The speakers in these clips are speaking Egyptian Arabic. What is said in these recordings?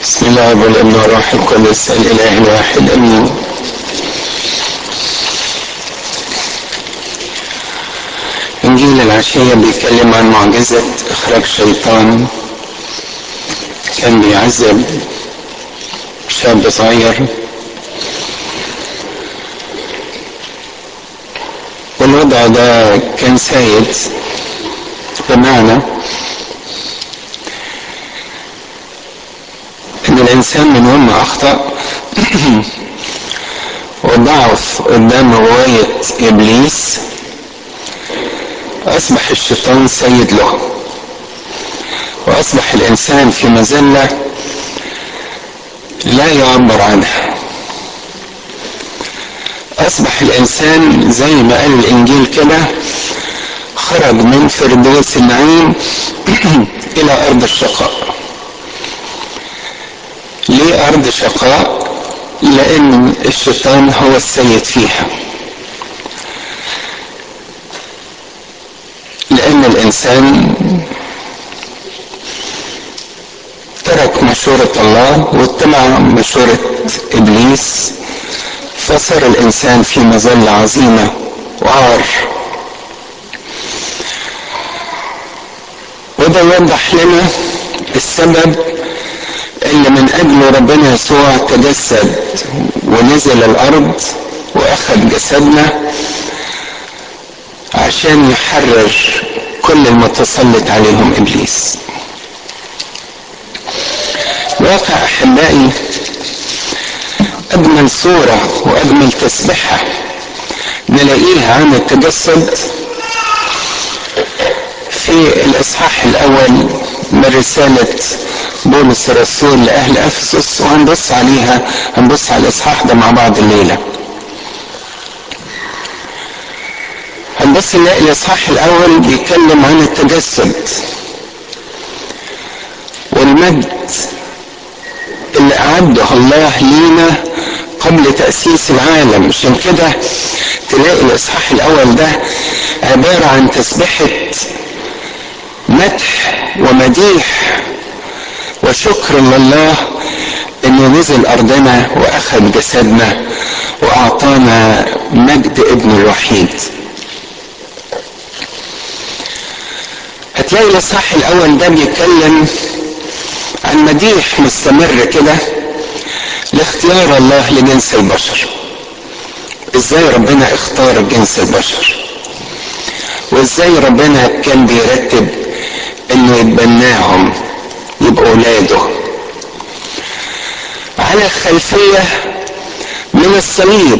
بسم الله والابن والروح القدس الاله الواحد امين انجيل العشية بيتكلم عن معجزة اخراج شيطان كان بيعذب شاب صغير والوضع ده كان سيد بمعنى ان الانسان من يوم ما اخطا وضعف قدام روايه ابليس اصبح الشيطان سيد له واصبح الانسان في مذله لا يعبر عنها اصبح الانسان زي ما قال الانجيل كده خرج من فردوس النعيم الى ارض الشقاء ليه ارض شقاء لان الشيطان هو السيد فيها لان الانسان ترك مشورة الله واتبع مشورة ابليس فصار الانسان في مظلة عظيمة وعار وده يوضح لنا السبب اللي من اجله ربنا يسوع تجسد ونزل الارض واخذ جسدنا عشان يحرر كل المتسلط عليهم ابليس واقع احبائي اجمل صوره واجمل تسبحه نلاقيها عن التجسد في الاصحاح الاول من رساله بولس الرسول لاهل افسس وهنبص عليها هنبص على الاصحاح ده مع بعض الليله هنبص نلاقي الاصحاح الاول بيتكلم عن التجسد والمجد اللي اعده الله لينا قبل تاسيس العالم عشان كده تلاقي الاصحاح الاول ده عباره عن تسبحه مدح ومديح وشكر لله انه نزل ارضنا واخذ جسدنا واعطانا مجد ابن الوحيد هتلاقي الاصحاح الاول ده بيتكلم عن مديح مستمر كده لاختيار الله لجنس البشر ازاي ربنا اختار جنس البشر وازاي ربنا كان بيرتب انه يتبناهم يبقوا اولاده على خلفيه من الصليب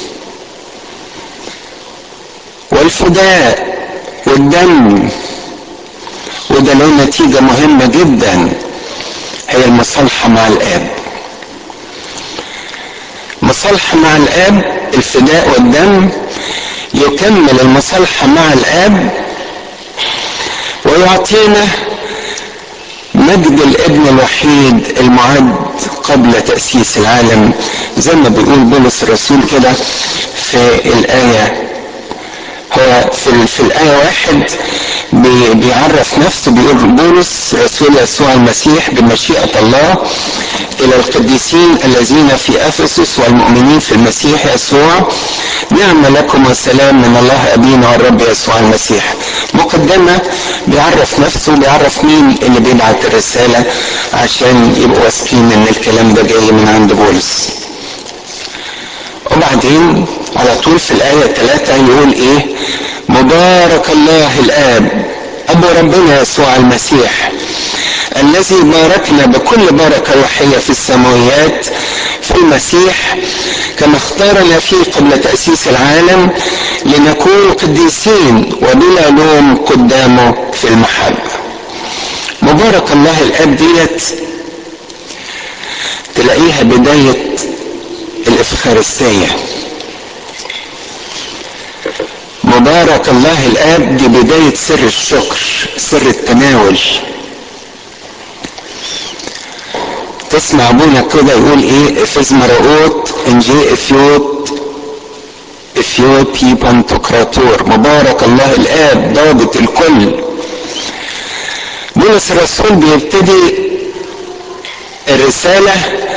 والفداء والدم وده له نتيجه مهمه جدا هي المصالحه مع الاب مصالحه مع الاب الفداء والدم يكمل المصالحه مع الاب ويعطينا مجد الابن الوحيد المعد قبل تأسيس العالم زي ما بيقول بولس الرسول كده في الآية هو في, في الآية واحد بي بيعرف نفسه بيقول بولس رسول يسوع المسيح بمشيئة الله إلى القديسين الذين في أفسس والمؤمنين في المسيح يسوع نعم لكم والسلام من الله أبينا والرب يسوع المسيح مقدمة بيعرف نفسه بيعرف مين اللي بيبعت الرسالة عشان يبقوا واثقين ان الكلام ده جاي من عند بولس وبعدين على طول في الآية ثلاثة يقول إيه مبارك الله الآب أبو ربنا يسوع المسيح الذي باركنا بكل بركة روحية في السماويات في المسيح كما اختارنا فيه قبل تأسيس العالم لنكون قديسين وبلا لوم قدامه في المحبة مبارك الله الآب ديت تلاقيها بداية الإفخارستية مبارك الله الآب دي بداية سر الشكر سر التناول تسمع ابونا كده يقول ايه افز مرقوت انجي افيوت افيوت بانتوكراتور مبارك الله الاب ضابط الكل بولس الرسول بيبتدي الرسالة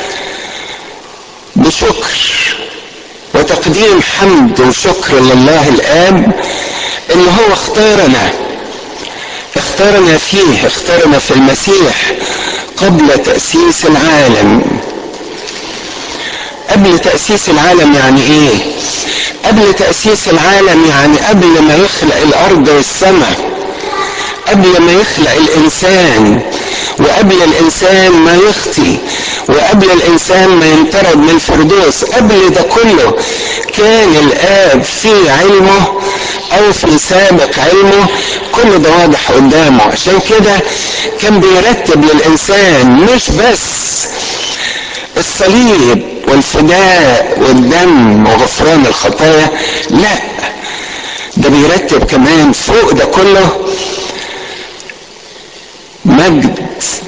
بشكر وتقديم حمد وشكر لله الآب إن هو اختارنا اختارنا فيه اختارنا في المسيح قبل تأسيس العالم قبل تأسيس العالم يعني ايه قبل تأسيس العالم يعني قبل ما يخلق الأرض والسماء قبل ما يخلق الإنسان وقبل الإنسان ما يخطي وقبل الإنسان ما ينطرد من الفردوس قبل ده كله كان الآب في علمه أو في سابق علمه كل ده واضح قدامه عشان كده كان بيرتب للإنسان مش بس الصليب والفداء والدم وغفران الخطايا لا ده بيرتب كمان فوق ده كله مجد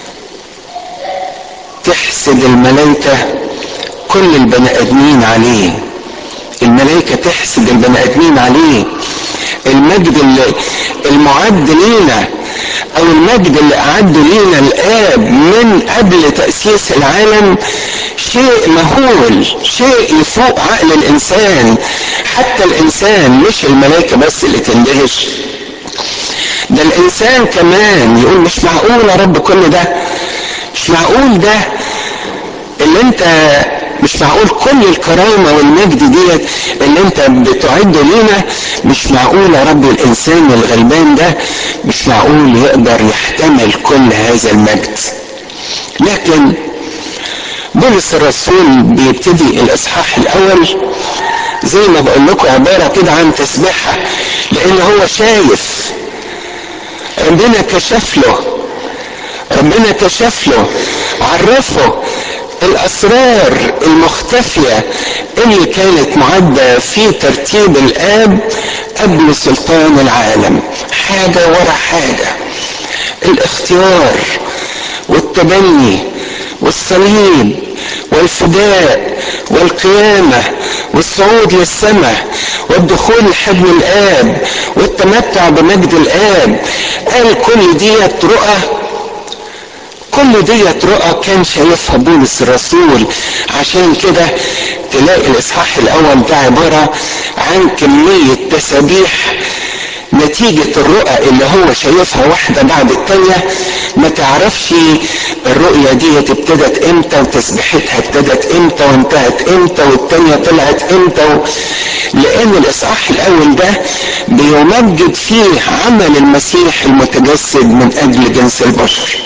تحسد الملائكة كل البني ادمين عليه الملائكة تحسد البني ادمين عليه المجد اللي المعد لينا او المجد اللي اعده لينا الاب من قبل تأسيس العالم شيء مهول شيء يفوق عقل الانسان حتى الانسان مش الملائكة بس اللي تندهش ده الانسان كمان يقول مش معقول يا رب كل ده مش معقول ده اللي انت مش معقول كل الكرامة والمجد ديت اللي انت بتعده لينا مش معقول يا رب الانسان الغلبان ده مش معقول يقدر يحتمل كل هذا المجد لكن بولس الرسول بيبتدي الاصحاح الاول زي ما بقول لكم عبارة كده عن تسبيحة لان هو شايف ربنا كشف له ربنا كشف له عرفه الاسرار المختفيه اللي كانت معده في ترتيب الاب قبل سلطان العالم حاجه ورا حاجه الاختيار والتبني والصليب والفداء والقيامة والصعود للسماء والدخول لحضن الآب والتمتع بمجد الآب قال كل ديت رؤى كل ديت رؤى كان شايفها بولس الرسول عشان كده تلاقي الاصحاح الاول ده عباره عن كميه تسابيح نتيجة الرؤى اللي هو شايفها واحدة بعد التانية ما تعرفش الرؤية دي ابتدت امتى وتسبيحتها ابتدت امتى وانتهت امتى والتانية طلعت امتى و... لان الاصحاح الاول ده بيمجد فيه عمل المسيح المتجسد من اجل جنس البشر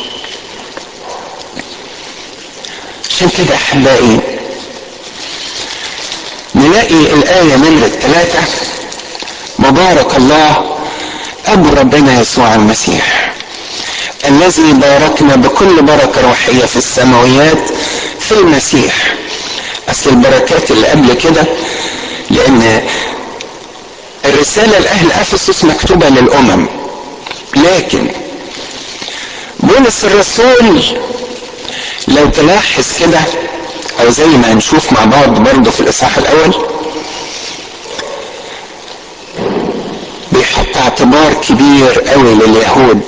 عشان كده احبائي نلاقي الآية نمرة ثلاثة مبارك الله أبو ربنا يسوع المسيح الذي باركنا بكل بركة روحية في السماويات في المسيح أصل البركات اللي قبل كده لأن الرسالة لأهل أفسس مكتوبة للأمم لكن بولس الرسول لو تلاحظ كده او زي ما هنشوف مع بعض برضه في الاصحاح الاول بيحط اعتبار كبير قوي لليهود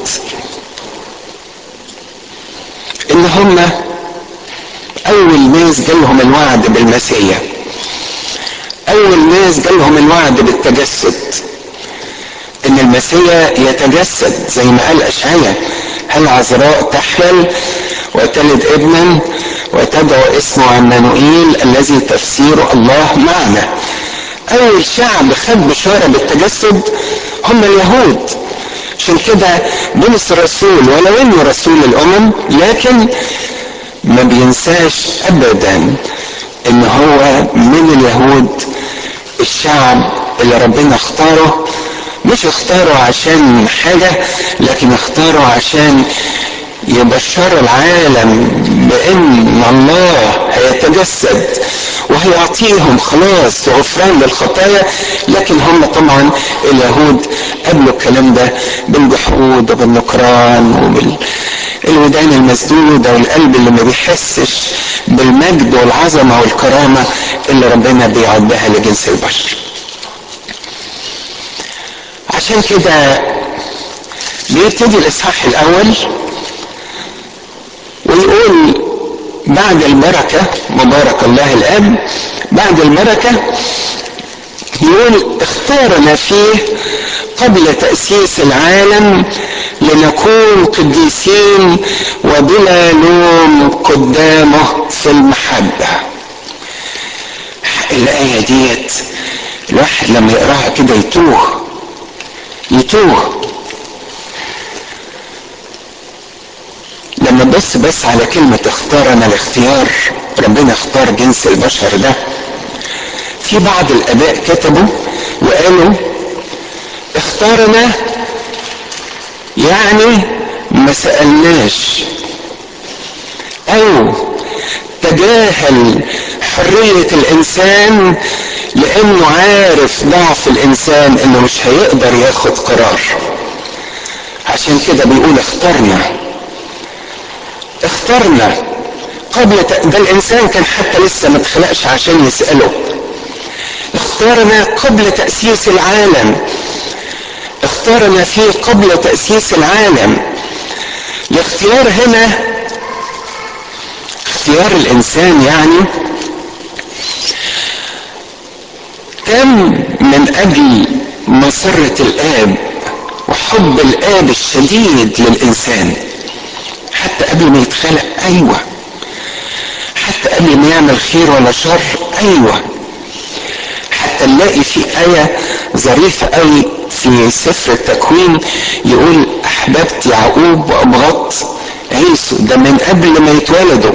ان هم اول ناس جالهم الوعد بالمسيح اول ناس جالهم الوعد بالتجسد ان المسيح يتجسد زي ما قال اشعياء هل عذراء تحمل وتلد ابنا وتدعو اسمه عمانوئيل الذي تفسيره الله معنا اول شعب خد بشاره بالتجسد هم اليهود عشان كده بولس الرسول ولو انه رسول الامم لكن ما بينساش ابدا ان هو من اليهود الشعب اللي ربنا اختاره مش اختاره عشان حاجة لكن اختاره عشان يبشر العالم بان الله هيتجسد وهيعطيهم خلاص وغفران للخطايا لكن هم طبعا اليهود قبلوا الكلام ده بالجحود وبالنكران وبالودان المسدودة والقلب اللي ما بيحسش بالمجد والعظمة والكرامة اللي ربنا بيعدها لجنس البشر عشان كده بيبتدي الاصحاح الاول ويقول بعد البركة مبارك الله الاب بعد البركة يقول اختارنا فيه قبل تأسيس العالم لنكون قديسين وبلا لوم قدامه في المحبة الآية ديت الواحد لما يقراها كده يتوه يتوه لما بص بس على كلمة اختارنا الاختيار ربنا اختار جنس البشر ده في بعض الاباء كتبوا وقالوا اختارنا يعني ما سألناش او تجاهل حرية الانسان لانه عارف ضعف الانسان انه مش هيقدر ياخد قرار عشان كده بيقول اخترنا اخترنا قبل ت... ده الانسان كان حتى لسه ما اتخلقش عشان يسأله اختارنا قبل تأسيس العالم اختارنا فيه قبل تأسيس العالم الاختيار هنا اختيار الانسان يعني كان من اجل مسرة الاب وحب الاب الشديد للانسان حتى قبل ما يتخلق ايوه حتى قبل ما يعمل خير ولا شر ايوه حتى نلاقي في آية ظريفة قوي في سفر التكوين يقول أحببت يعقوب وأبغضت عيسو ده من قبل ما يتولدوا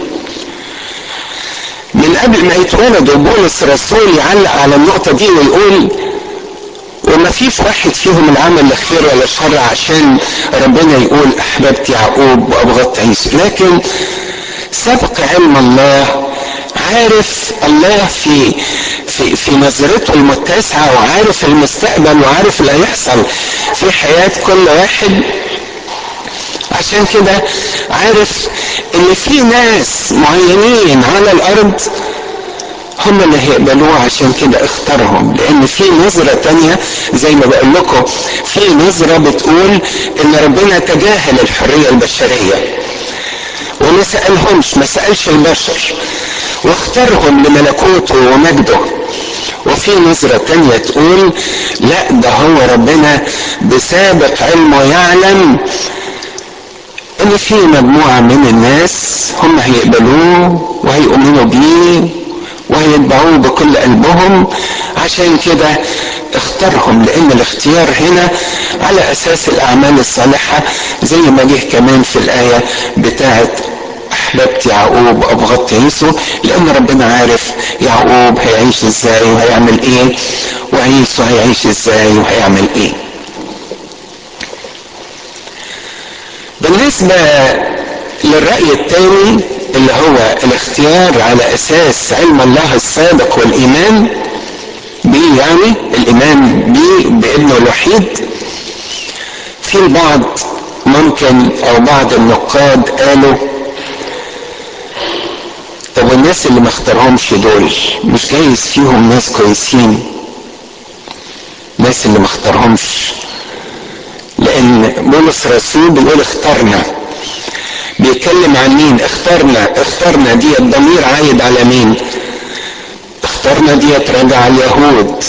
من قبل ما يتولدوا بولس الرسول يعلق على النقطة دي ويقول وما فيش واحد فيهم العمل لا خير ولا شر عشان ربنا يقول أحببت يعقوب وأبغضت عيسو لكن سبق علم الله عارف الله في في في نظرته المتسعه وعارف المستقبل وعارف اللي هيحصل في حياه كل واحد عشان كده عارف ان في ناس معينين على الارض هم اللي هيقبلوه عشان كده اختارهم لان في نظرة تانية زي ما بقول لكم في نظرة بتقول ان ربنا تجاهل الحرية البشرية وما سألهمش ما سألش البشر واختارهم لملكوته ومجده وفي نظرة تانية تقول لا ده هو ربنا بسابق علمه يعلم ان في مجموعة من الناس هم هيقبلوه وهيؤمنوا بيه وهيتبعوه بكل قلبهم عشان كده اختارهم لان الاختيار هنا على اساس الاعمال الصالحة زي ما جه كمان في الاية بتاعت احببت يعقوب وابغضت عيسو لان ربنا عارف يعقوب هيعيش ازاي وهيعمل ايه وعيسو هيعيش ازاي وهيعمل ايه بالنسبة للرأي الثاني اللي هو الاختيار على اساس علم الله السابق والايمان بيه يعني الايمان بيه بابنه الوحيد في البعض ممكن او بعض النقاد قالوا طب والناس اللي ما اختارهمش دول مش جايز فيهم ناس كويسين ناس اللي ما اختارهمش لان بولس الرسول بيقول اخترنا بيتكلم عن مين اخترنا اخترنا دي الضمير عايد على مين اخترنا دي راجع على اليهود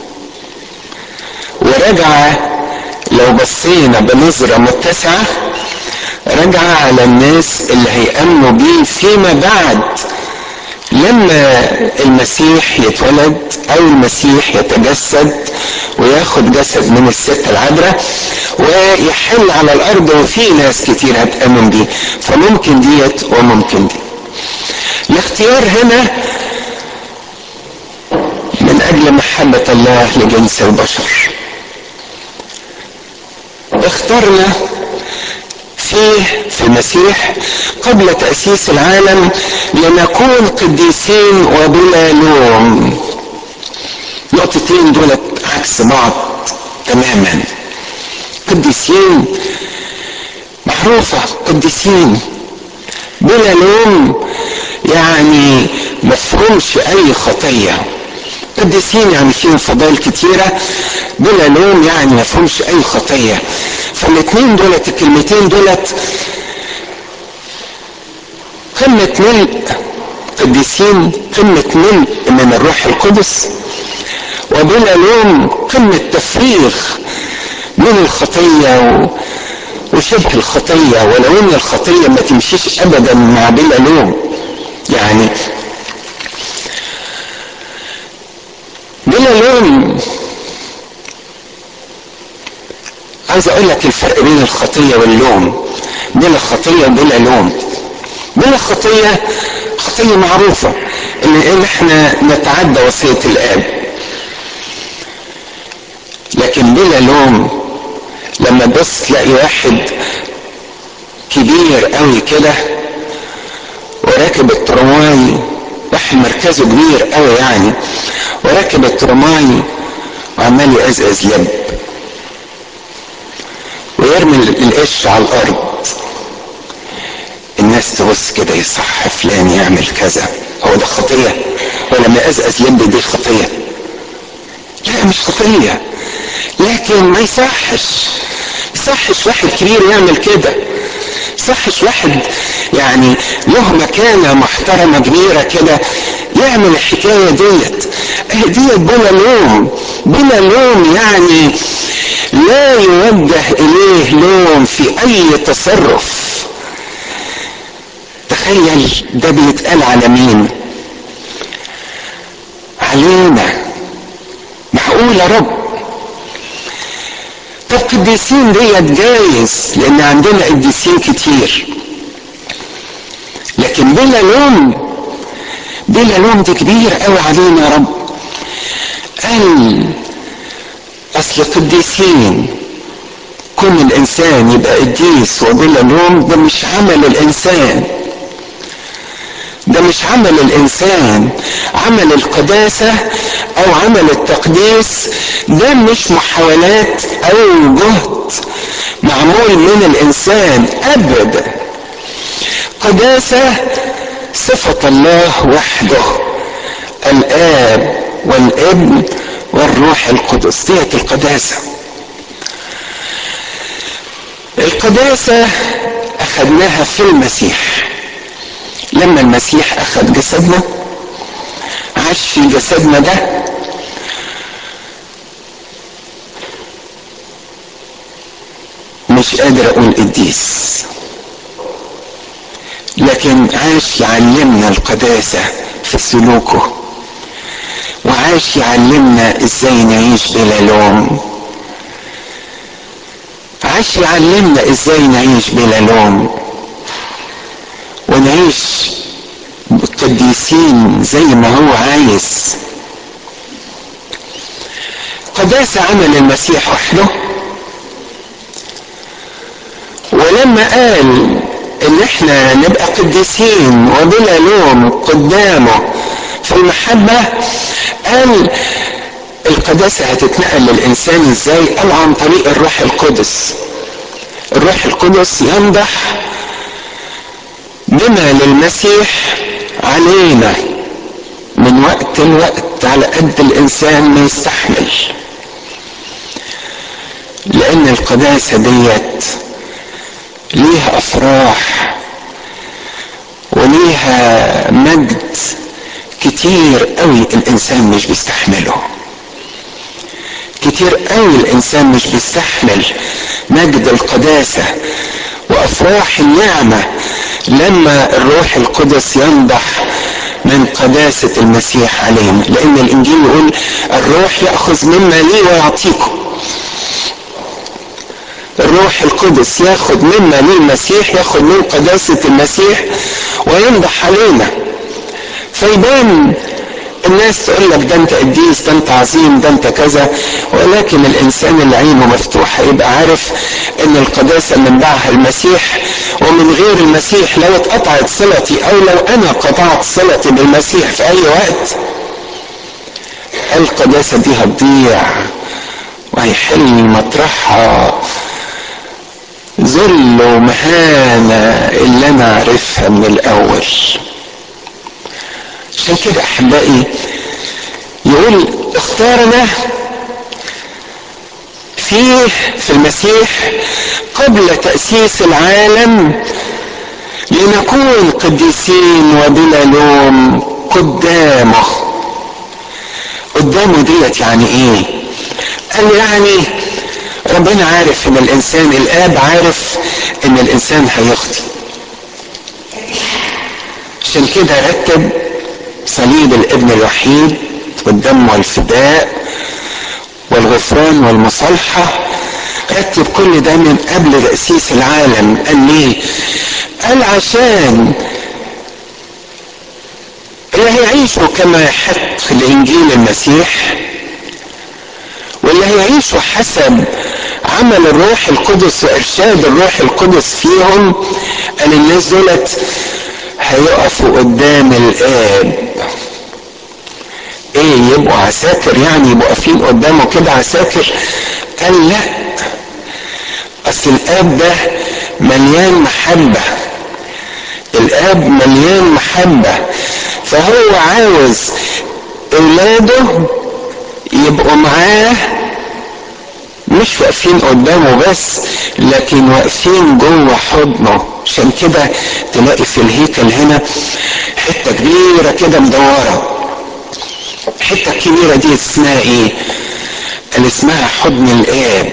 ورجع لو بصينا بنظرة متسعة رجع على الناس اللي هيأمنوا بيه فيما بعد لما المسيح يتولد او المسيح يتجسد وياخد جسد من الست العذراء ويحل على الارض وفي ناس كتير هتامن بيه فممكن ديت وممكن دي الاختيار هنا من اجل محبة الله لجنس البشر اخترنا فيه في المسيح قبل تأسيس العالم لنكون قديسين وبلا لوم نقطتين دول عكس بعض تماما قديسين معروفة قديسين بلا لوم يعني مفهومش اي خطية قديسين يعني فيهم فضائل كتيرة بلا لوم يعني مفهومش اي خطية فالاثنين دولت الكلمتين دولت قمة ملء قديسين قمة ملء من الروح القدس وبلا لوم قمة تفريغ من الخطية و... وشبه الخطية ولو ان الخطية ما تمشيش ابدا مع بلا لوم يعني بلا لوم عايز اقول لك الفرق بين الخطية واللوم بلا خطية وبلا لوم بلا خطية خطية معروفة ان, إن احنا نتعدى وصية الاب لكن بلا لوم لما تبص تلاقي واحد كبير قوي كده وراكب الترماي واحد مركزه كبير قوي يعني وراكب الترماي وعمال يقزقز لب ويرمي القش على الارض الناس تبص كده يصح فلان يعمل كذا هو ده خطيه ولا ما ازقز لب دي خطيه لا مش خطيه لكن ما يصحش يصحش واحد كبير يعمل كده يصحش واحد يعني له مكانه محترمه كبيره كده يعمل الحكايه ديت ديت بلا لوم بلا لوم يعني لا يوجه اليه لوم في اي تصرف تخيل ده بيتقال على مين علينا معقول يا رب طب قديسين ديت جايز لان عندنا قديسين كتير لكن بلا لوم بلا لوم دي كبير قوي علينا يا رب قال اصل قديسين كل الانسان يبقى قديس وبلا لوم ده مش عمل الانسان ده مش عمل الانسان عمل القداسة او عمل التقديس ده مش محاولات او جهد معمول من الانسان ابدا قداسة صفة الله وحده الاب والابن والروح القدس ديت القداسة القداسة اخذناها في المسيح لما المسيح اخذ جسدنا عاش في جسدنا ده مش قادر اقول قديس لكن عاش يعلمنا القداسة في سلوكه وعاش يعلمنا ازاي نعيش بلا لوم عاش يعلمنا ازاي نعيش بلا لوم ونعيش قديسين زي ما هو عايز قداسة عمل المسيح وحده ولما قال ان احنا نبقى قديسين وبلا لوم قدامه في المحبة قال القداسة هتتنقل للإنسان ازاي؟ قال عن طريق الروح القدس الروح القدس ينضح بما للمسيح علينا من وقت لوقت على قد الانسان ما يستحمل لان القداسة ديت ليها افراح وليها مجد كتير قوي الانسان مش بيستحمله كتير قوي الانسان مش بيستحمل مجد القداسة وافراح النعمة لما الروح القدس ينضح من قداسة المسيح علينا لان الانجيل يقول الروح يأخذ مما لي ويعطيكم الروح القدس ياخد مما لي المسيح ياخد من قداسة المسيح وينضح علينا فيبان الناس تقول لك ده انت قديس ده انت عظيم ده انت كذا ولكن الانسان اللي عينه مفتوحه يبقى عارف ان القداسه منبعها المسيح ومن غير المسيح لو اتقطعت صلتي او لو انا قطعت صلتي بالمسيح في اي وقت القداسه دي هتضيع وهيحل مطرحها ذل ومهانه اللي انا عارفها من الاول عشان كده احبائي يقول اختارنا فيه في المسيح قبل تأسيس العالم لنكون قديسين وبلا لوم قدامه قدامه ديت يعني ايه قال يعني ربنا عارف ان الانسان الاب عارف ان الانسان هيخطي عشان كده رتب صليب الابن الوحيد والدم والفداء والغفران والمصالحة رتب كل ده من قبل تأسيس العالم قال ليه قال عشان اللي هيعيشوا كما يحق لإنجيل المسيح واللي هيعيشوا حسب عمل الروح القدس وإرشاد الروح القدس فيهم قال الناس دولت هيقفوا قدام الآب ايه يبقوا عساكر يعني يبقوا واقفين قدامه كده عساكر قال لا اصل الاب ده مليان محبه الاب مليان محبه فهو عاوز اولاده يبقوا معاه مش واقفين قدامه بس لكن واقفين جوه حضنه عشان كده تلاقي في الهيكل هنا حته كبيره كده مدوره الحته الكبيره دي اسمها ايه اللي اسمها حضن الاب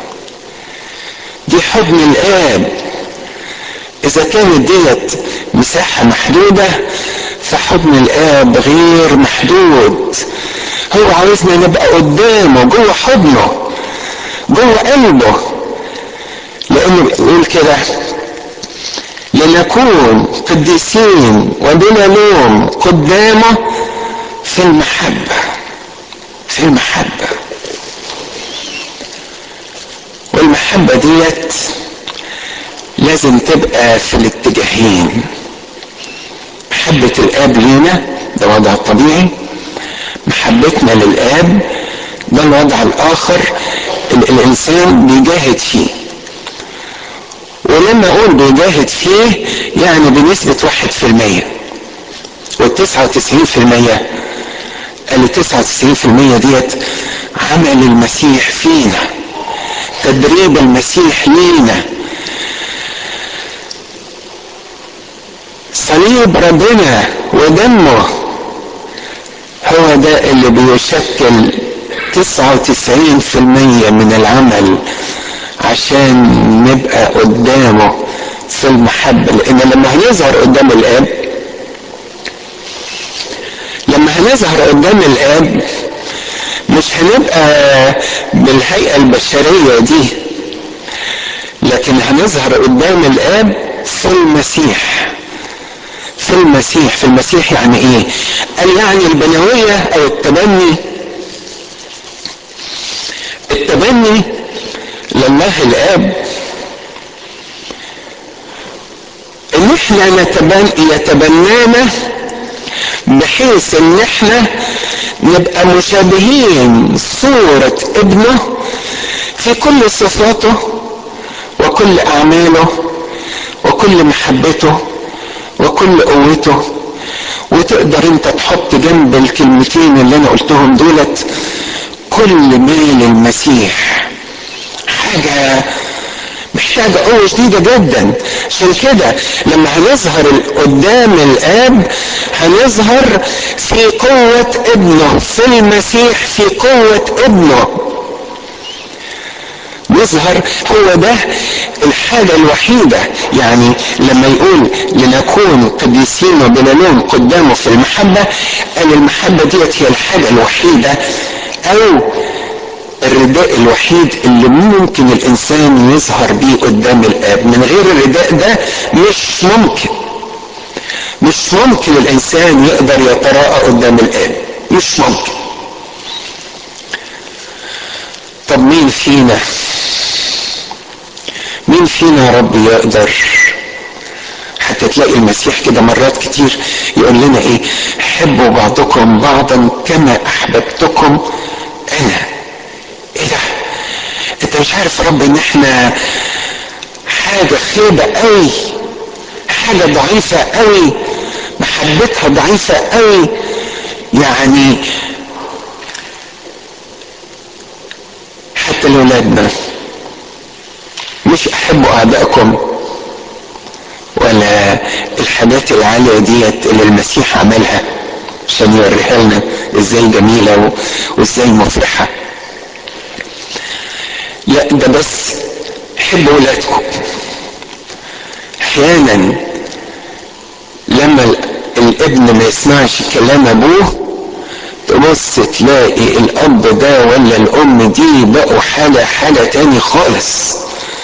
دي حضن الاب اذا كانت ديت مساحه محدوده فحضن الاب غير محدود هو عاوزنا نبقى قدامه جوه حضنه جوه قلبه لانه بيقول كده لنكون قديسين وبلا لوم قدامه في المحبة في المحبة والمحبة ديت لازم تبقى في الاتجاهين محبة الآب لينا ده وضع طبيعي محبتنا للآب ده الوضع الآخر اللي الإنسان بيجاهد فيه ولما أقول بيجاهد فيه يعني بنسبة واحد في المية والتسعة وتسعين في المية قال تسعة وتسعين في المية ديت عمل المسيح فينا تدريب المسيح لينا صليب ربنا ودمه هو ده اللي بيشكل تسعة وتسعين في المية من العمل عشان نبقى قدامه في المحبة لأن لما هنظهر قدام الآب لما هنظهر قدام الآب مش هنبقى بالهيئة البشرية دي لكن هنظهر قدام الآب في المسيح في المسيح في المسيح يعني ايه قال يعني البنوية او التبني التبني لله الاب ان احنا نتبن يتبنانا بحيث ان احنا نبقى مشابهين صورة ابنه في كل صفاته وكل اعماله وكل محبته وكل قوته وتقدر انت تحط جنب الكلمتين اللي انا قلتهم دولت كل مال المسيح حاجة محتاجة قوة شديدة جدا عشان كده لما هنظهر قدام الآب هنظهر في قوة ابنه في المسيح في قوة ابنه يظهر هو ده الحاجة الوحيدة يعني لما يقول لنكون قديسين وبلا لوم قدامه في المحبة قال المحبة ديت هي الحاجة الوحيدة أو الرداء الوحيد اللي ممكن الإنسان يظهر بيه قدام الآب من غير الرداء ده مش ممكن مش ممكن الإنسان يقدر يتراءى قدام الآب مش ممكن طب مين فينا مين فينا يا رب يقدر حتى تلاقي المسيح كده مرات كتير يقول لنا ايه حبوا بعضكم بعضا كما احببتكم انا ايه ده انت مش عارف يا رب ان احنا حاجة خيبة قوي حاجة ضعيفة قوي محبتها ضعيفة قوي يعني حتى لأولادنا مش احبوا اعدائكم ولا على الحاجات العالية ديت اللي المسيح عملها عشان يوريها لنا ازاي جميلة وازاي مفرحة لا ده بس حبوا ولادكم احيانا لما الابن ما يسمعش كلام ابوه تبص تلاقي الاب ده ولا الام دي بقوا حاجة حاجة تاني خالص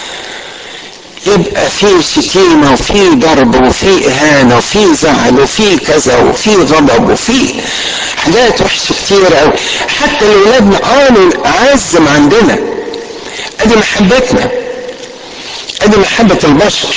يبقى في شتيمة وفي ضرب وفي إهانة وفي زعل وفي كذا وفي غضب وفي حاجات وحشة كتير قوي حتى الأولاد قالوا عزم عندنا أدي محبتنا أدي محبة البشر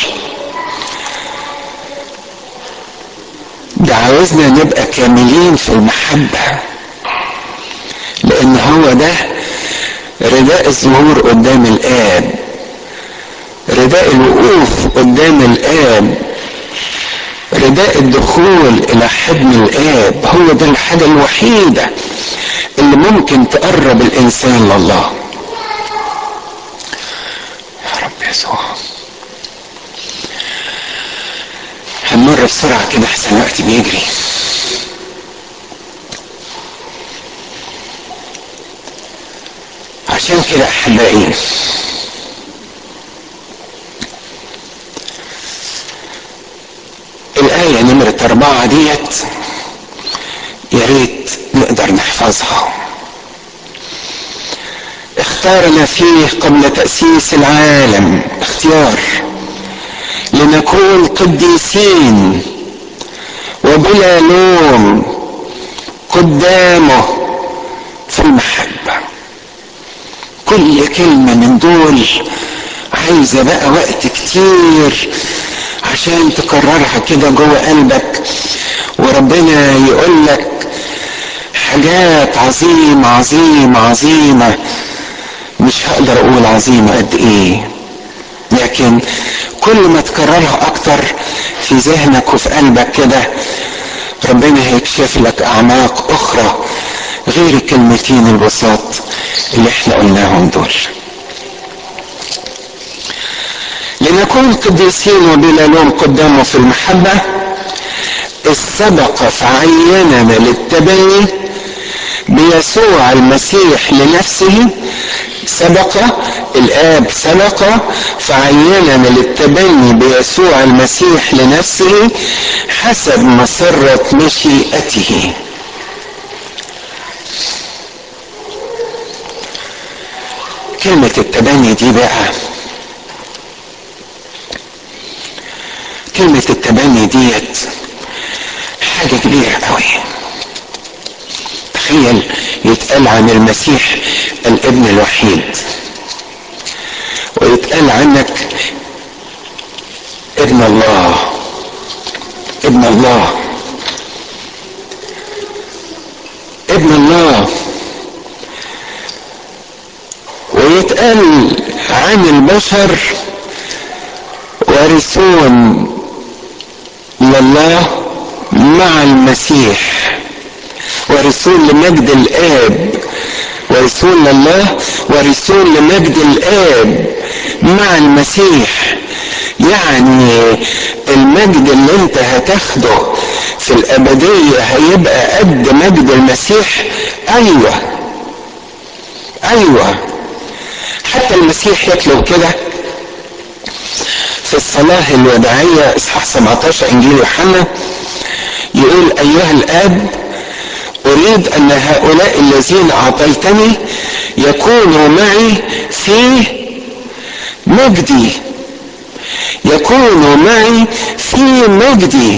ده عاوزنا نبقى كاملين في المحبة لأن هو ده رداء الظهور قدام الآب رداء الوقوف قدام الآب رداء الدخول إلى حضن الآب هو ده الحاجة الوحيدة اللي ممكن تقرب الإنسان لله يا رب يسوع هنمر بسرعة كده أحسن الوقت بيجري عشان كده أحبائي الآية نمرة أربعة ديت يا ريت نقدر نحفظها اختارنا فيه قبل تأسيس العالم اختيار لنكون قديسين وبلا لوم قدامه في المحبة كل كلمة من دول عايزة بقى وقت كتير عشان تكررها كده جوه قلبك وربنا يقول لك حاجات عظيمة عظيمة عظيمة مش هقدر اقول عظيمة قد ايه لكن كل ما تكررها اكتر في ذهنك وفي قلبك كده ربنا هيكشف لك اعماق اخرى غير الكلمتين البساط اللي احنا قلناهم دول لنكون قديسين وبلا لوم قدامه في المحبة إذ سبق فعيننا للتبني بيسوع المسيح لنفسه سبق الآب سبق فعيننا للتبني بيسوع المسيح لنفسه حسب مسرة مشيئته كلمة التبني دي بقى كلمة التبني ديت حاجة كبيرة قوي تخيل يتقال عن المسيح الابن الوحيد ويتقال عنك ابن الله ابن الله ابن الله ويتقال عن البشر وارثون لله مع المسيح وارثون لمجد الاب وارثون لله وارثون لمجد الاب مع المسيح يعني المجد اللي انت هتاخده في الابدية هيبقى قد مجد المسيح ايوه ايوه حتى المسيح يطلب كده في الصلاة الوداعية اصحاح 17 انجيل يوحنا يقول ايها الاب اريد ان هؤلاء الذين اعطيتني يكونوا معي في مجدي يكونوا معي في مجدي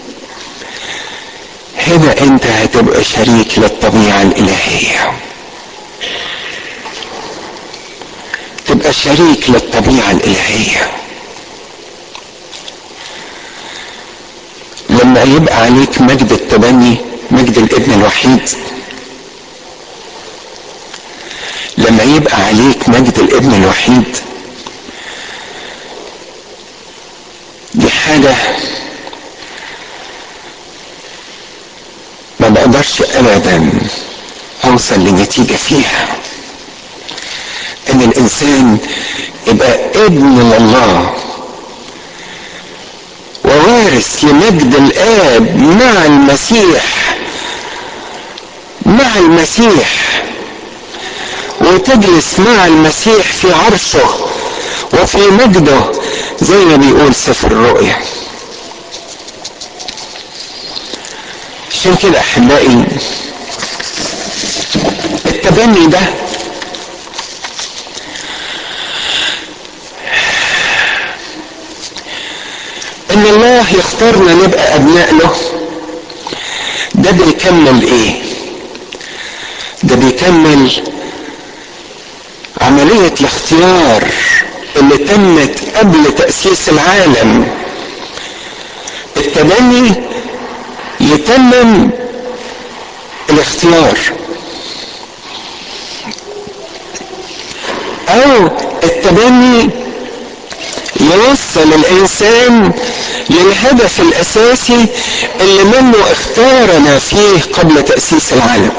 هنا انت هتبقى شريك للطبيعة الالهية تبقى شريك للطبيعة الالهية لما يبقى عليك مجد التبني مجد الابن الوحيد لما يبقى عليك مجد الابن الوحيد دي حاجة ما بقدرش ابدا اوصل لنتيجة فيها ان الانسان يبقى ابن لله وارث لمجد الآب مع المسيح مع المسيح وتجلس مع المسيح في عرشه وفي مجده زي ما بيقول سفر الرؤيا عشان كده احبائي التبني ده ان الله يختارنا نبقى ابناء له ده بيكمل ايه ده بيكمل عملية الاختيار اللي تمت قبل تأسيس العالم التبني يتمم الاختيار او التبني يوصل الانسان للهدف الاساسي اللي منه اختارنا فيه قبل تاسيس العالم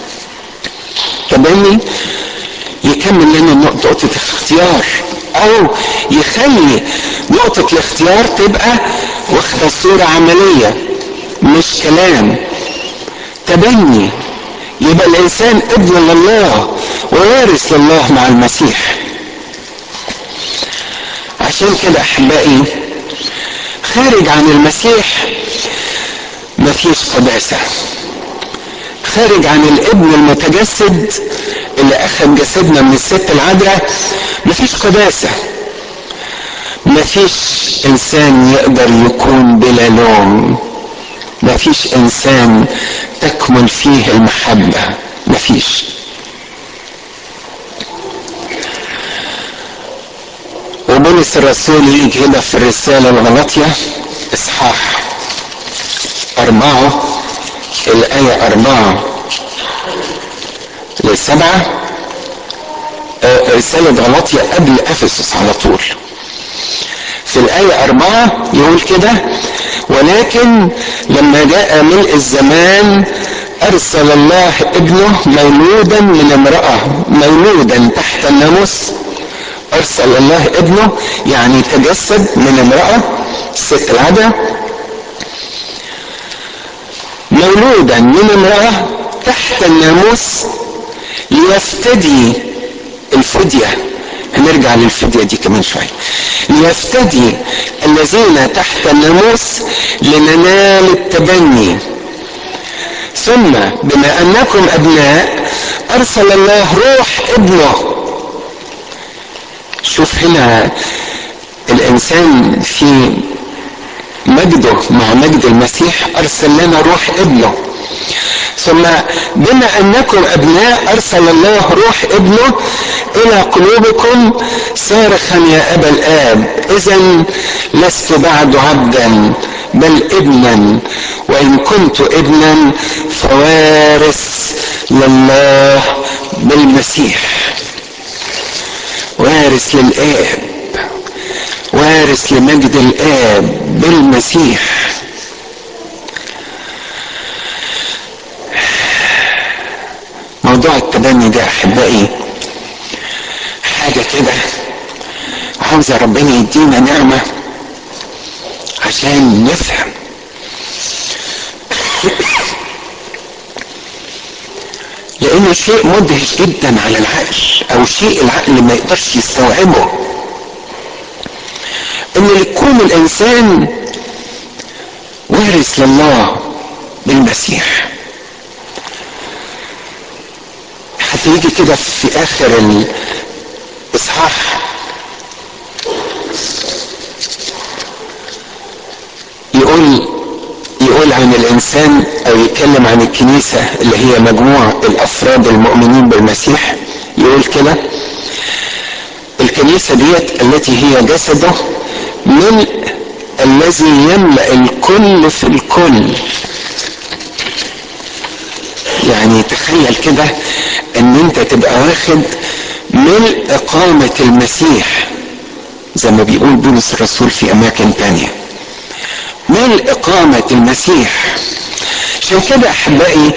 تبني يكمل لنا نقطة الاختيار او يخلي نقطة الاختيار تبقى واخدة صورة عملية مش كلام تبني يبقى الانسان ابن لله ووارث لله مع المسيح عشان كده احبائي خارج عن المسيح مفيش قداسة خارج عن الابن المتجسد اللي اخذ جسدنا من الست العذراء مفيش قداسة مفيش انسان يقدر يكون بلا لوم مفيش انسان تكمن فيه المحبة مفيش وبولس الرسول يجي هنا في الرسالة الغلطية اصحاح اربعة الآية أربعة لسبعة رسالة غلطية قبل أفسس على طول في الآية أربعة يقول كده ولكن لما جاء ملء الزمان أرسل الله ابنه مولودا من امرأة مولودا تحت الناموس أرسل الله ابنه يعني تجسد من امرأة الست العذراء مولودا من امرأة تحت الناموس ليفتدي الفدية هنرجع للفدية دي كمان شوية ليفتدي الذين تحت الناموس لننال التبني ثم بما انكم ابناء ارسل الله روح ابنه شوف هنا الانسان في مجده مع مجد المسيح ارسل لنا روح ابنه ثم بما انكم ابناء ارسل الله روح ابنه الى قلوبكم صارخا يا ابا الاب اذا لست بعد عبدا بل ابنا وان كنت ابنا فوارث لله بالمسيح وارث للاب وارث لمجد الاب بالمسيح موضوع التبني ده احبائي حاجة كده عاوزة ربنا يدينا نعمة عشان نفهم لانه شيء مدهش جدا على العقل او شيء العقل ما يقدرش يستوعبه ان يكون الانسان وارث لله بالمسيح هتيجي كده في اخر الاصحاح يقول يقول عن الانسان او يتكلم عن الكنيسة اللي هي مجموع الافراد المؤمنين بالمسيح يقول كده الكنيسة ديت التي هي جسده ملء الذي يملأ الكل في الكل يعني تخيل كده ان انت تبقى واخد ملء اقامة المسيح زي ما بيقول بولس الرسول في اماكن تانية ملء اقامة المسيح عشان كده احبائي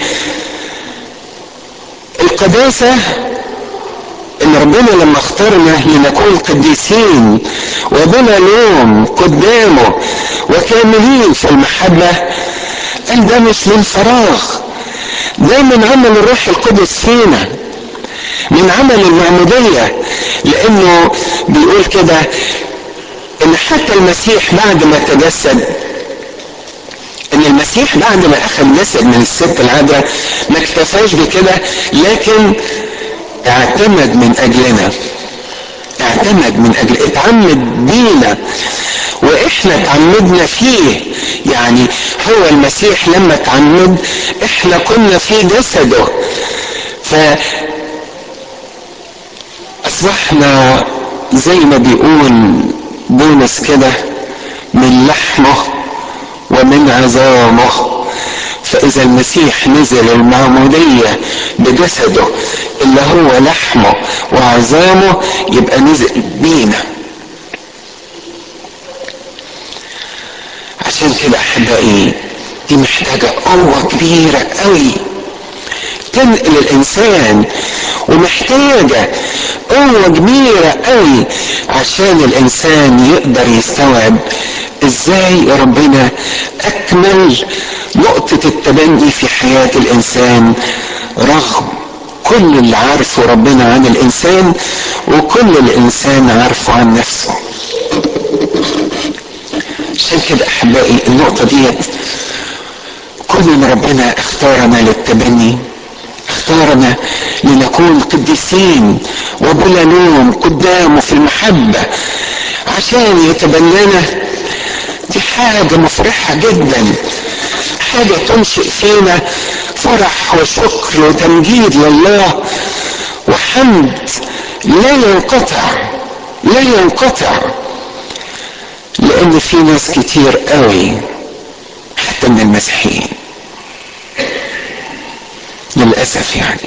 القداسة ان ربنا لما اختارنا لنكون قديسين وبلا لوم قدامه وكاملين في المحبة قال ده مش من فراغ ده من عمل الروح القدس فينا من عمل المعمودية لانه بيقول كده ان حتى المسيح بعد ما تجسد ان المسيح بعد ما اخذ جسد من الست العذراء ما اكتفاش بكده لكن اعتمد من اجلنا اعتمد من اجل اتعمد بينا واحنا اتعمدنا فيه يعني هو المسيح لما اتعمد احنا كنا في جسده ف اصبحنا زي ما بيقول بولس كده من لحمه ومن عظامه فاذا المسيح نزل المعمودية بجسده اللي هو لحمه وعظامه يبقى نزل بينا عشان كده احبائي دي محتاجة قوة كبيرة قوي تنقل الانسان ومحتاجة قوة كبيرة قوي عشان الانسان يقدر يستوعب ازاي ربنا اكمل نقطة التبني في حياة الانسان رغم كل اللي عارفه ربنا عن الانسان وكل الانسان عارفه عن نفسه عشان كده احبائي النقطة ديت كل ان ربنا اختارنا للتبني اختارنا لنكون قديسين وبلا لوم قدامه في المحبة عشان يتبنانا دي حاجة مفرحة جدا حاجة تنشئ فينا فرح وشكر وتمجيد لله وحمد لا ينقطع لا ينقطع لان في ناس كتير قوي حتى من المسيحيين للاسف يعني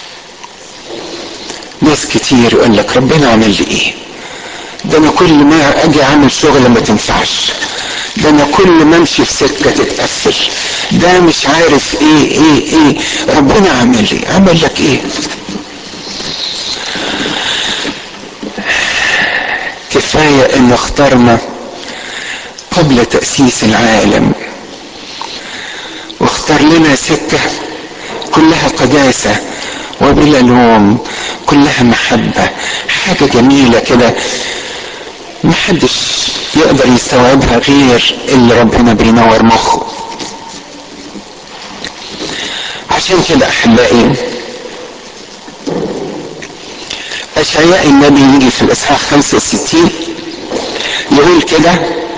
ناس كتير يقول لك ربنا عمل لي ايه ده انا كل ما اجي اعمل شغل ما تنفعش ده انا كل ما امشي في سكه تتقفل ده مش عارف ايه ايه ايه ربنا عمل لي عمل لك ايه كفايه انه اختارنا قبل تاسيس العالم واختار لنا سكه كلها قداسه وبلا لوم كلها محبه حاجه جميله كده محدش يقدر يستوعبها غير اللي ربنا بينور مخه عشان كده احبائي اشعياء النبي يجي في الاصحاح 65 يقول كده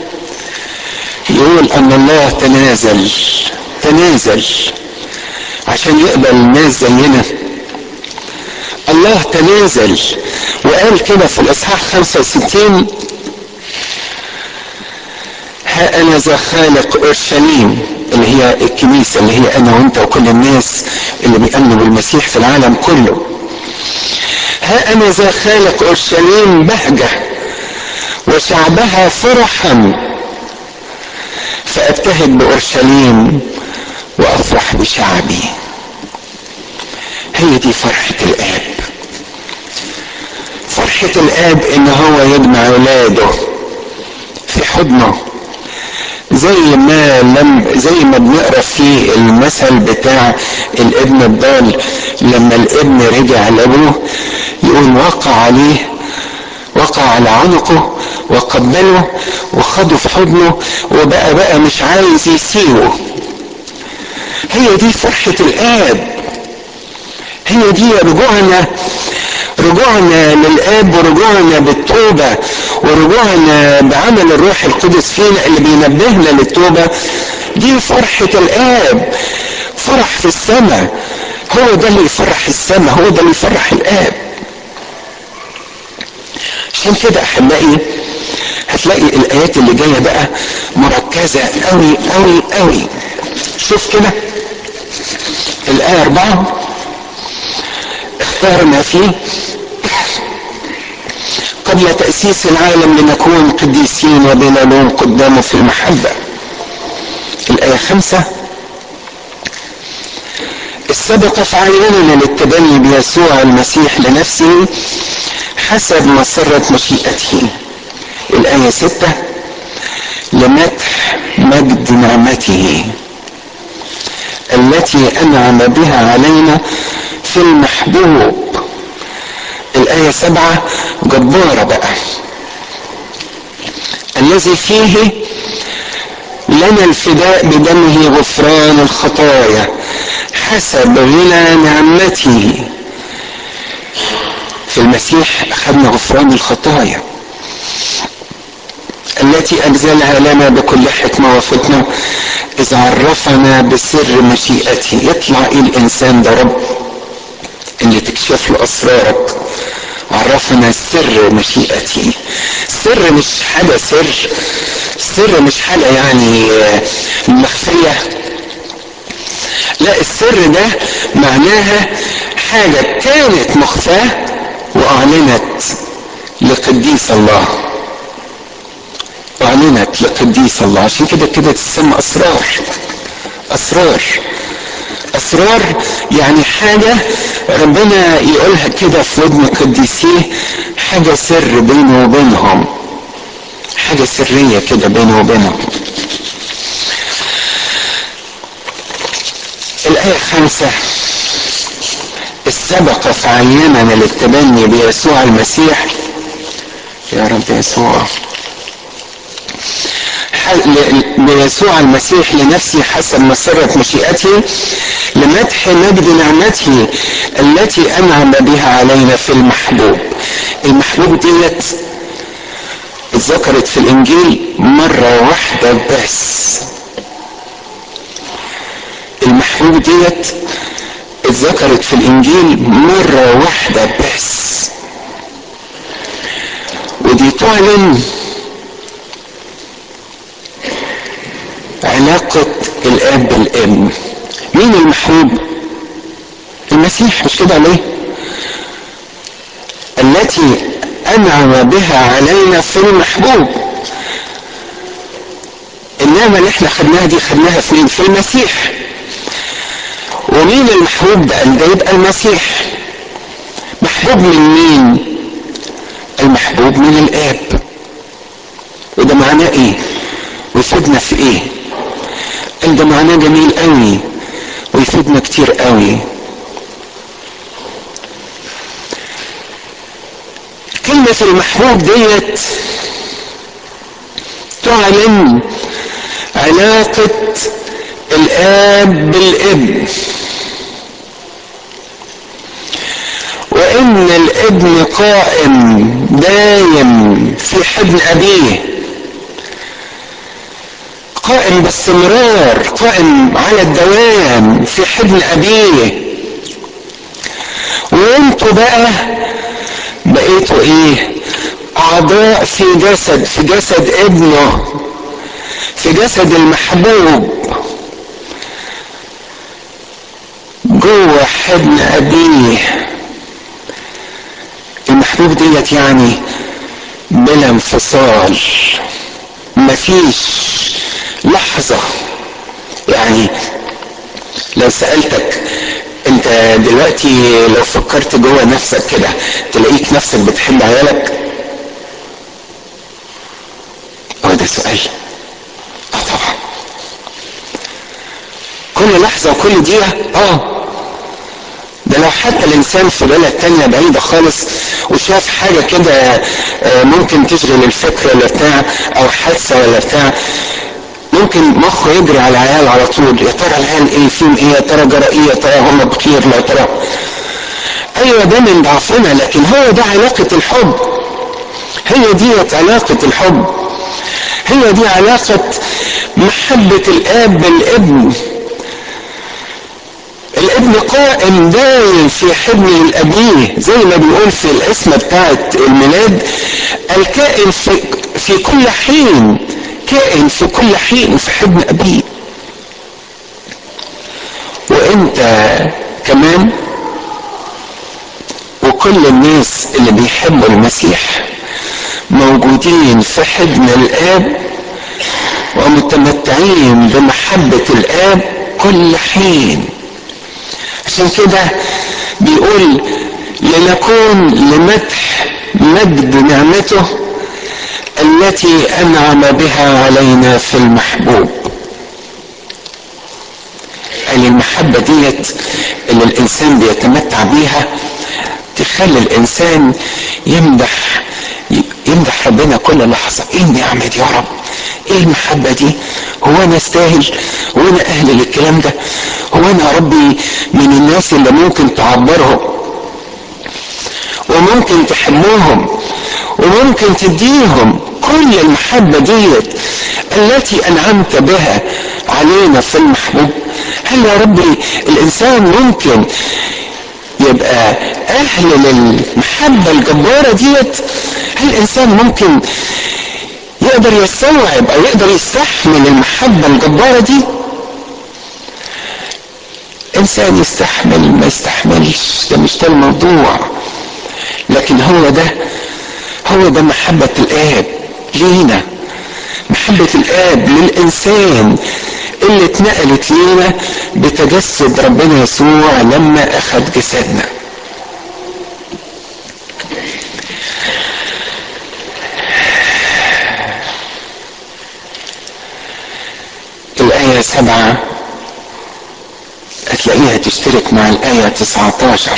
يقول ان الله تنازل تنازل عشان يقبل الناس زينا الله تنازل وقال كده في الاصحاح 65 ها انا ذا خالق اورشليم اللي هي الكنيسه اللي هي انا وانت وكل الناس اللي بيامنوا بالمسيح في العالم كله ها انا ذا خالق اورشليم بهجه وشعبها فرحا فابتهج باورشليم وافرح بشعبي هي دي فرحه الاب فرحه الاب ان هو يجمع اولاده في حضنه زي ما لم زي ما بنقرا في المثل بتاع الابن الضال لما الابن رجع لابوه يقول وقع عليه وقع على عنقه وقبله وخده في حضنه وبقى بقى مش عايز يسيبه هي دي فرحة الآب هي دي رجوعنا رجوعنا للآب ورجوعنا بالتوبة ورجوعنا بعمل الروح القدس فينا اللي بينبهنا للتوبة دي فرحة الآب فرح في السماء هو ده اللي يفرح السماء هو ده اللي يفرح الآب عشان كده أحبائي هتلاقي الآيات اللي جاية بقى مركزة قوي قوي قوي شوف كده الآية أربعة اختارنا فيه قبل تأسيس العالم لنكون قديسين وبلا لوم قدامه في المحبة الآية خمسة السبق في عيوننا للتبني بيسوع المسيح لنفسه حسب مسرة مشيئته الآية ستة لمدح مجد نعمته التي انعم بها علينا في المحبوب الايه سبعه جباره بقى الذي فيه لنا الفداء بدمه غفران الخطايا حسب غنى نعمته في المسيح اخذنا غفران الخطايا التي أجزلها لنا بكل حكمة وفتنة إذ عرفنا بسر مشيئته يطلع إيه الإنسان ده رب اللي تكشف له أسرارك عرفنا سر مشيئته سر مش حاجة سر سر مش حاجة يعني مخفية لا السر ده معناها حاجة كانت مخفاة وأعلنت لقديس الله أعلنت لقديس الله عشان كده كده تسمى أسرار أسرار أسرار يعني حاجة ربنا يقولها كده في ودن قديسيه حاجة سر بينه وبينهم حاجة سرية كده بينه وبينهم الآية خمسة السبق فعيننا للتبني بيسوع المسيح يا رب يسوع بيسوع المسيح لنفسه حسب مسرة مشيئته لمدح مجد نعمته التي أنعم بها علينا في المحبوب المحبوب ديت اتذكرت في الإنجيل مرة واحدة بس المحبوب ديت اتذكرت في الإنجيل مرة واحدة بس ودي تعلن علاقة الاب بالابن مين المحبوب المسيح مش كده ليه التي انعم بها علينا في المحبوب النعمة اللي احنا خدناها دي خدناها في مين في المسيح ومين المحبوب ده ده يبقى المسيح محبوب من مين المحبوب من الاب وده معناه ايه ويفيدنا في ايه قال ده معناه جميل قوي ويفيدنا كتير قوي كلمة المحبوب ديت تعلن علاقة الآب بالابن وإن الابن قائم دايم في حضن أبيه قائم باستمرار قائم على الدوام في حضن أبيه وانتوا بقى بقيتوا ايه اعضاء في جسد في جسد ابنه في جسد المحبوب جوه حضن ابيه المحبوب ديت يعني بلا انفصال مفيش لحظة يعني لو سألتك انت دلوقتي لو فكرت جوه نفسك كده تلاقيك نفسك بتحب عيالك هو ده سؤال اه طبعا كل لحظة وكل دقيقة اه ده لو حتى الانسان في بلد تانية بعيدة خالص وشاف حاجة كده ممكن تشغل الفكر ولا بتاع او حادثة ولا بتاع ممكن مخه يجري على العيال على طول يا ترى العيال ايه فين ايه يا ترى جرى ايه يا ترى هم بخير لا ترى ايوه ده من ضعفنا لكن هو ده علاقة الحب هي ديت علاقة الحب هي دي علاقة محبة الاب بالابن الابن قائم دايم في حضن الابيه زي ما بيقول في الاسم بتاعت الميلاد الكائن في, في كل حين كائن في كل حين في حضن ابيه وانت كمان وكل الناس اللي بيحبوا المسيح موجودين في حضن الاب ومتمتعين بمحبة الاب كل حين عشان كده بيقول لنكون لمدح مجد نعمته التي انعم بها علينا في المحبوب قال المحبة ديت اللي الانسان بيتمتع بيها تخلي الانسان يمدح يمدح ربنا كل لحظة ايه النعمة دي يا رب ايه المحبة دي هو انا استاهل هو انا اهل للكلام ده هو انا يا ربي من الناس اللي ممكن تعبرهم وممكن تحبوهم وممكن تديهم كل المحبة ديت التي انعمت بها علينا في المحبوب هل يا ربي الانسان ممكن يبقى اهل للمحبة الجبارة ديت هل الانسان ممكن يقدر يستوعب او يقدر يستحمل المحبة الجبارة دي انسان يستحمل ما يستحملش ده مش ده الموضوع لكن هو ده هو ده محبة الاب لينا محبة الاب للانسان اللي اتنقلت لينا بتجسد ربنا يسوع لما اخذ جسدنا الآية سبعة هتلاقيها تشترك مع الآية 19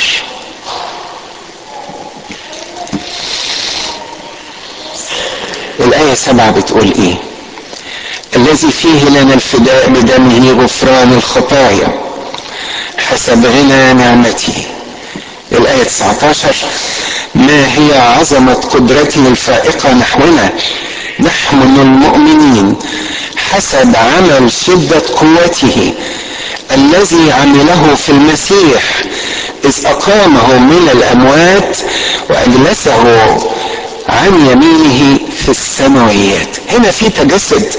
الآية سبعة بتقول إيه؟ الذي فيه لنا الفداء بدمه غفران الخطايا حسب غنى نعمته الآية 19 ما هي عظمة قدرته الفائقة نحونا نحن المؤمنين حسب عمل شدة قوته الذي عمله في المسيح إذ أقامه من الأموات وأجلسه عن يمينه في السماويات هنا في تجسد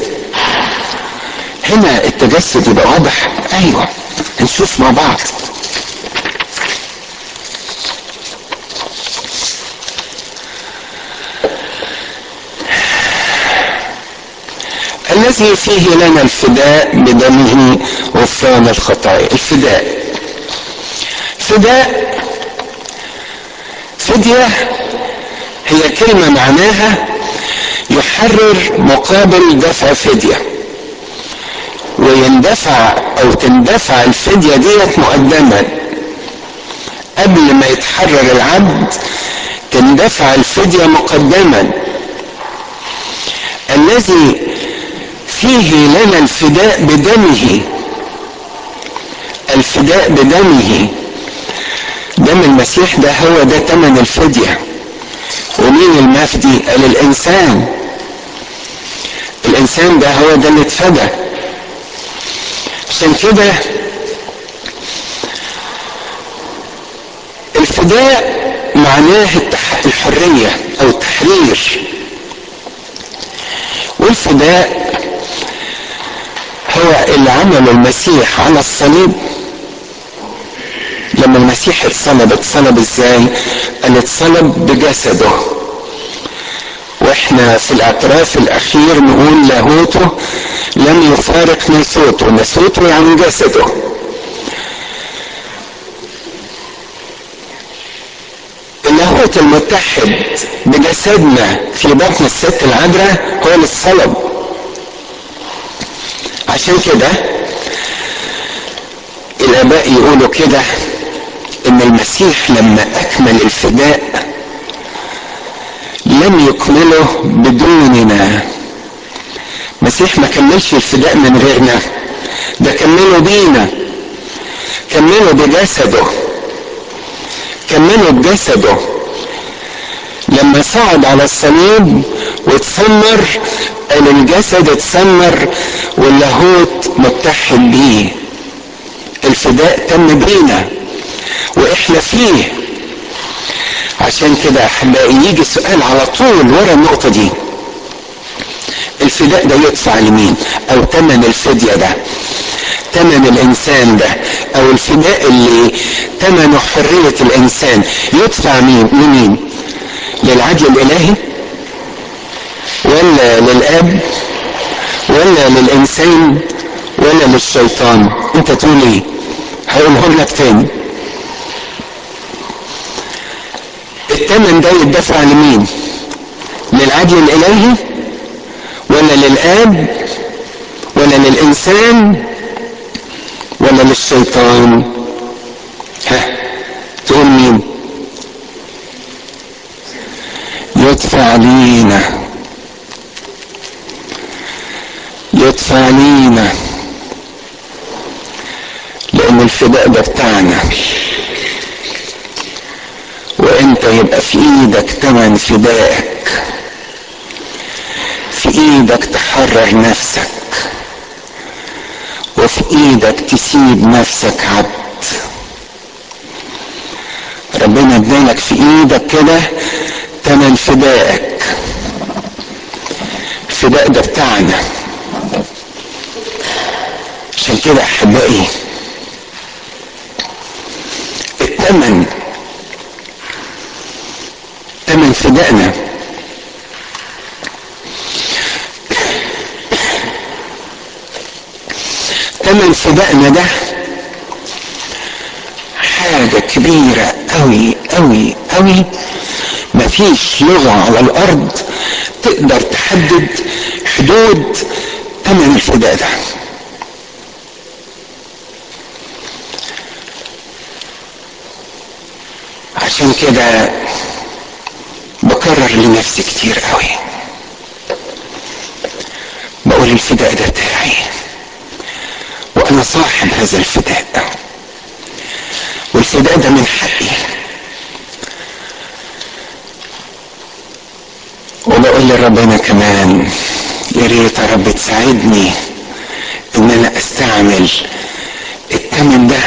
هنا التجسد يبقى واضح ايوه نشوف مع بعض الذي فيه لنا الفداء بدمه غفران الخطايا الفداء فداء فدية هي كلمة معناها يحرر مقابل دفع فدية ويندفع او تندفع الفدية ديت مقدما قبل ما يتحرر العبد تندفع الفدية مقدما الذي فيه لنا الفداء بدمه الفداء بدمه دم المسيح ده هو ده تمن الفدية ومين المفدي قال الانسان الانسان ده هو ده اللي اتفدى عشان كده الفداء معناه الحرية او التحرير والفداء هو اللي عمله المسيح على الصليب لما المسيح اتصلب اتصلب ازاي قال اتصلب بجسده واحنا في الاعتراف الاخير نقول لاهوته لم يفارق نسوته نسوته يعني جسده اللاهوت المتحد بجسدنا في بطن الست العذراء هو اللي اتصلب عشان كده الاباء يقولوا كده ان المسيح لما اكمل الفداء لم يكمله بدوننا المسيح ما كملش الفداء من غيرنا ده كمله بينا كمله بجسده كمله بجسده لما صعد على الصليب واتسمر قال الجسد اتسمر واللاهوت متحد بيه الفداء تم بينا واحنا فيه عشان كده احبائي يجي سؤال على طول ورا النقطة دي الفداء ده يدفع لمين او تمن الفدية ده تمن الانسان ده او الفداء اللي تمنه حرية الانسان يدفع مين لمين للعدل الالهي ولا للاب ولا للانسان ولا للشيطان انت تقول ايه هقولهم لك تاني الثمن ده يدفع لمين للعدل الالهي ولا للاب ولا للانسان ولا للشيطان ها تقول مين يدفع لينا يدفع لينا لان الفداء ده بتاعنا وانت يبقى في ايدك تمن فدائك في ايدك تحرر نفسك وفي ايدك تسيب نفسك عبد ربنا ادالك في ايدك كده تمن فدائك الفداء ده بتاعنا عشان كده احبائي التمن تمن فدائنا تمن فدائنا ده حاجة كبيرة قوي قوي قوي مفيش لغة على الأرض تقدر تحدد حدود تمن الفداء ده عشان كده بكرر لنفسي كتير قوي بقول الفداء ده بتاعي وانا صاحب هذا الفداء والفداء ده من حقي وبقول لربنا كمان يا ريت يا رب تساعدني ان انا استعمل الثمن ده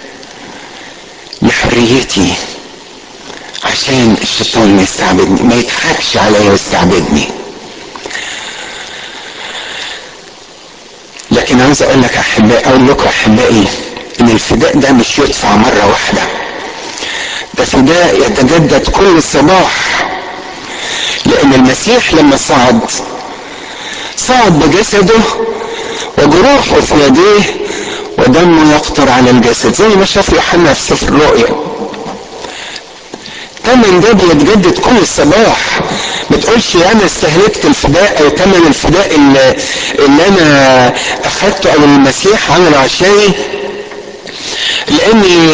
لحريتي عشان الشيطان ما يستعبدني ما يضحكش عليا ويستعبدني لكن عاوز اقول لك احبائي اقول لكم احبائي ان الفداء ده مش يدفع مره واحده ده فداء يتجدد كل صباح لان المسيح لما صعد صعد بجسده وجروحه في يديه ودمه يقطر على الجسد زي ما شاف يوحنا في سفر الرؤيا تمن ده بيتجدد كل صباح ما تقولش انا استهلكت الفداء او تمن الفداء اللي, اللي انا اخدته او المسيح عمله عشاني لاني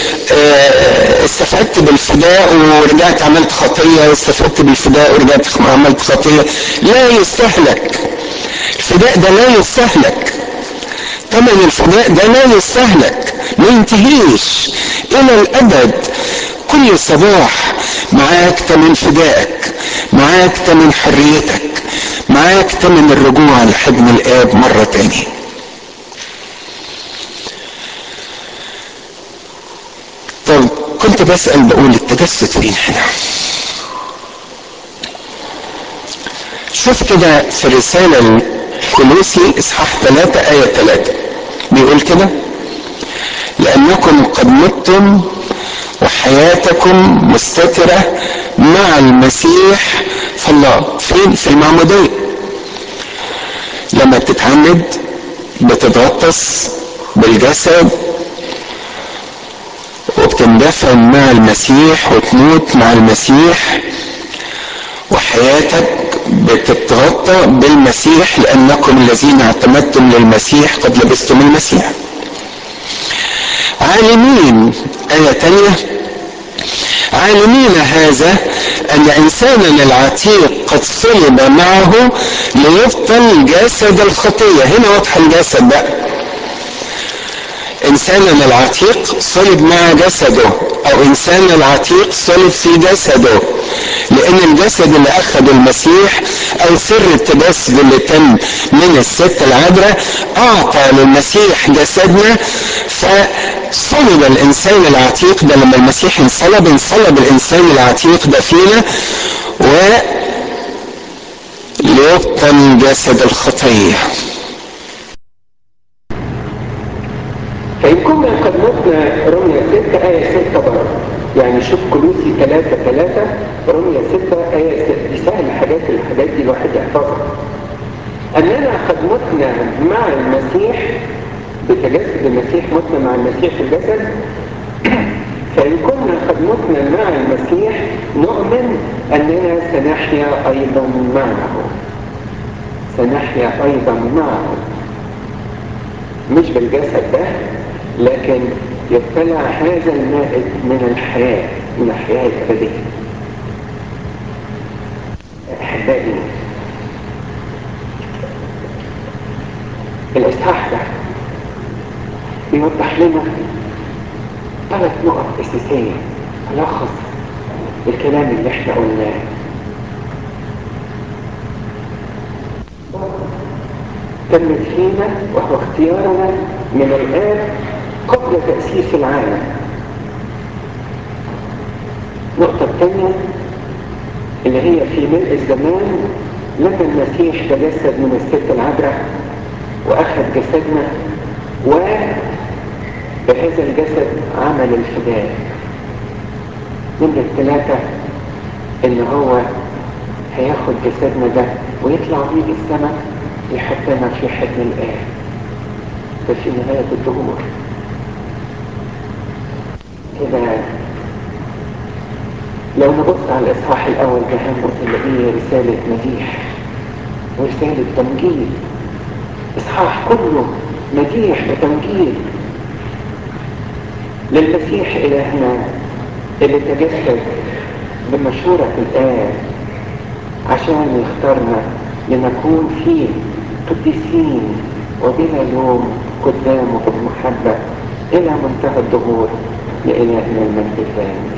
استفدت بالفداء ورجعت عملت خطيه واستفدت بالفداء ورجعت عملت خطيه لا يستهلك الفداء ده لا يستهلك ثمن الفداء ده لا يستهلك ما ينتهيش الى الابد كل صباح معاك تمن فدائك معاك تمن حريتك معاك تمن الرجوع لحضن الاب مرة تاني طب كنت بسأل بقول التجسد فين هنا شوف كده في الرسالة الكولوسي اصحاح 3 آية 3 بيقول كده لأنكم قد متم وحياتكم مستترة مع المسيح في الله فين في المعمودية لما بتتعمد بتتغطس بالجسد وبتندفن مع المسيح وتموت مع المسيح وحياتك بتتغطى بالمسيح لأنكم الذين اعتمدتم للمسيح قد لبستم المسيح عالمين آية تانية عالمين هذا أن إنساننا العتيق قد صلب معه ليبطل جسد الخطية هنا واضح الجسد بقى إنساننا العتيق صلب مع جسده أو إنسان العتيق صلب في جسده لأن الجسد اللي أخذه المسيح أو سر التجسد اللي تم من الست العذراء أعطى للمسيح جسدنا فصلب الإنسان العتيق ده لما المسيح انصلب انصلب الإنسان العتيق ده فينا و ليبطل جسد الخطيه فإن كنا قد متنا رمية 6 آية 6 برضه يعني شوف كلوسي 3 3 رمية 6 آية 6 دي سهل الحاجات الحاجات دي الواحد يحفظها أننا قد متنا مع المسيح بتجسد المسيح متنا مع المسيح في الجسد فإن كنا قد متنا مع المسيح نؤمن أننا سنحيا أيضا معه سنحيا أيضا معه مش بالجسد ده لكن يبتلع هذا المائد من الحياة من الحياة الأبدية أحبائي الإصحاح ده بيوضح لنا ثلاث نقط أساسية تلخص الكلام اللي احنا قلناه تمت فينا وهو اختيارنا من الآن قبل تأسيس العالم النقطة الثانية اللي هي في ملء الزمان لما المسيح تجسد من الست العذراء وأخذ جسدنا وبهذا الجسد عمل الفداء نمرة ثلاثة إن هو هياخد جسدنا ده ويطلع بيه السماء يحطنا في حضن الآب ده في نهاية الظهور كده لو نبص على الإصحاح الأول ده هنبص نلاقيه رسالة مديح ورسالة تمجيد إصحاح كله مديح وتمجيد للمسيح إلهنا اللي تجسد بمشورة الآب عشان يختارنا لنكون فيه قديسين وبلا لوم قدامه بالمحبة إلى منتهى الظهور لإلهنا المجد الثاني